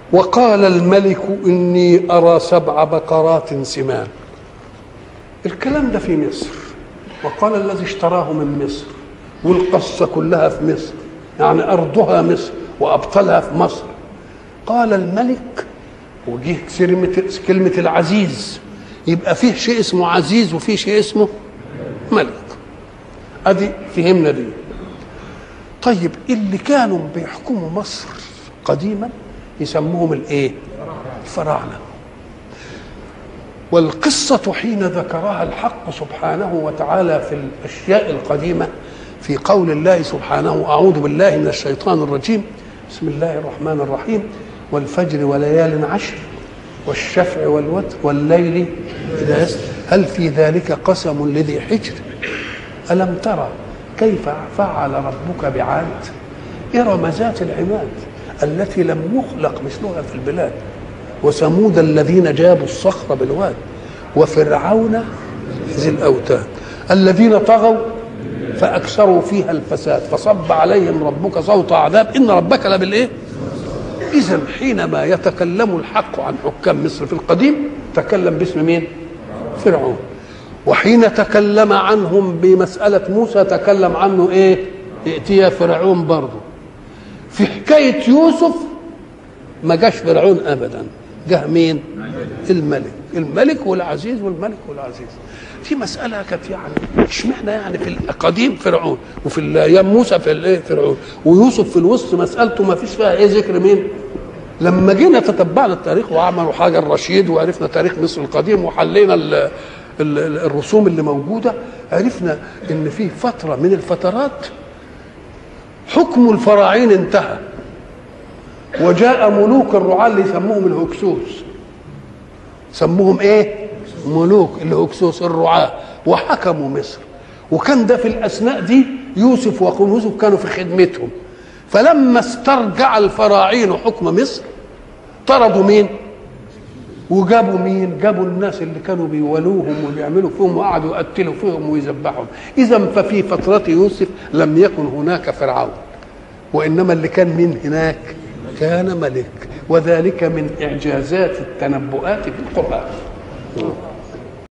وقال الملك إني أرى سبع بقرات سمان الكلام ده في مصر وقال الذي اشتراه من مصر والقصة كلها في مصر يعني أرضها مصر وأبطالها في مصر قال الملك وجه كلمة كلمة العزيز يبقى فيه شيء اسمه عزيز وفيه شيء اسمه ملك ادي فهمنا دي طيب اللي كانوا بيحكموا مصر قديما يسموهم الايه الفراعنه والقصة حين ذكرها الحق سبحانه وتعالى في الأشياء القديمة في قول الله سبحانه أعوذ بالله من الشيطان الرجيم بسم الله الرحمن الرحيم والفجر وليال عشر والشفع والوتر والليل إذا يسر هل في ذلك قسم لذي حجر ألم ترى كيف فعل ربك بعاد إرم ذات العماد التي لم يخلق مثلها في البلاد وثمود الذين جابوا الصخر بالواد وفرعون ذي الأوتاد الذين طغوا فأكثروا فيها الفساد فصب عليهم ربك صوت عذاب إن ربك لبالإيه؟ إذا حينما يتكلم الحق عن حكام مصر في القديم تكلم باسم مين؟ فرعون وحين تكلم عنهم بمسألة موسى تكلم عنه إيه؟ ائتيا فرعون برضه في حكاية يوسف ما جاش فرعون أبدا جه مين؟ الملك الملك والعزيز والملك والعزيز في مسألة كانت يعني اشمعنى يعني في القديم فرعون وفي أيام موسى في الايه فرعون ويوسف في الوسط مسألته ما فيش فيها ايه ذكر مين؟ لما جينا تتبعنا التاريخ وعملوا حاجة الرشيد وعرفنا تاريخ مصر القديم وحلينا ال ال الرسوم اللي موجودة عرفنا ان في فترة من الفترات حكم الفراعين انتهى وجاء ملوك الرعاة اللي يسموهم الهكسوس سموهم ايه ملوك الهكسوس الرعاة وحكموا مصر وكان ده في الاثناء دي يوسف واخوه يوسف كانوا في خدمتهم فلما استرجع الفراعين حكم مصر طردوا مين وجابوا مين جابوا الناس اللي كانوا بيولوهم وبيعملوا فيهم وقعدوا يقتلوا فيهم ويذبحهم اذا ففي فترة يوسف لم يكن هناك فرعون وانما اللي كان من هناك كان ملك وذلك من اعجازات التنبؤات في القران